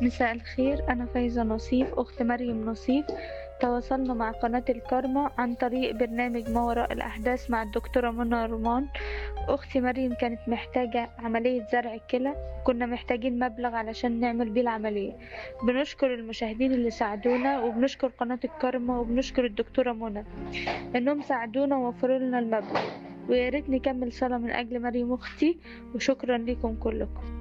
مساء الخير أنا فايزة نصيف أخت مريم نصيف تواصلنا مع قناة الكارما عن طريق برنامج ما وراء الأحداث مع الدكتورة منى رومان أختي مريم كانت محتاجة عملية زرع الكلى كنا محتاجين مبلغ علشان نعمل بيه العملية بنشكر المشاهدين اللي ساعدونا وبنشكر قناة الكارما وبنشكر الدكتورة منى إنهم ساعدونا ووفروا لنا المبلغ ويا ريت نكمل صلاة من أجل مريم أختي وشكرا لكم كلكم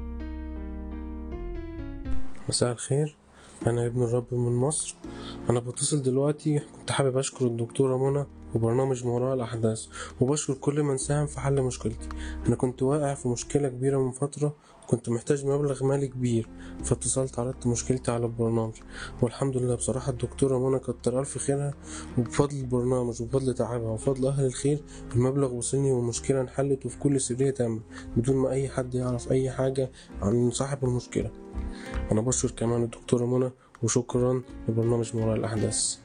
مساء الخير أنا ابن الرب من مصر أنا بتصل دلوقتي كنت حابب أشكر الدكتورة منى وبرنامج ما وراء الأحداث وبشكر كل من ساهم في حل مشكلتي أنا كنت واقع في مشكلة كبيرة من فترة كنت محتاج مبلغ مالي كبير فاتصلت عرضت مشكلتي على البرنامج والحمد لله بصراحة الدكتورة منى كتر ألف خيرها وبفضل البرنامج وبفضل تعبها وبفضل أهل الخير المبلغ وصلني والمشكلة انحلت وفي كل سرية تامة بدون ما أي حد يعرف أي حاجة عن صاحب المشكلة أنا بشكر كمان الدكتورة منى وشكرا لبرنامج ما وراء الأحداث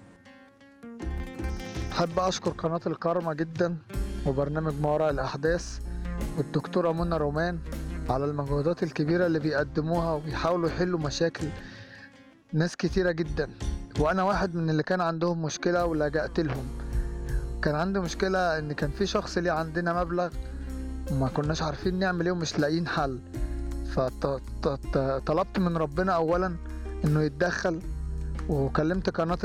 أحب أشكر قناة الكارما جدا وبرنامج ما وراء الأحداث والدكتورة منى رومان على المجهودات الكبيرة اللي بيقدموها وبيحاولوا يحلوا مشاكل ناس كتيرة جدا وأنا واحد من اللي كان عندهم مشكلة ولجأت لهم كان عندي مشكلة إن كان في شخص ليه عندنا مبلغ وما كناش عارفين نعمل ايه ومش لاقيين حل فطلبت من ربنا أولا إنه يتدخل وكلمت قناة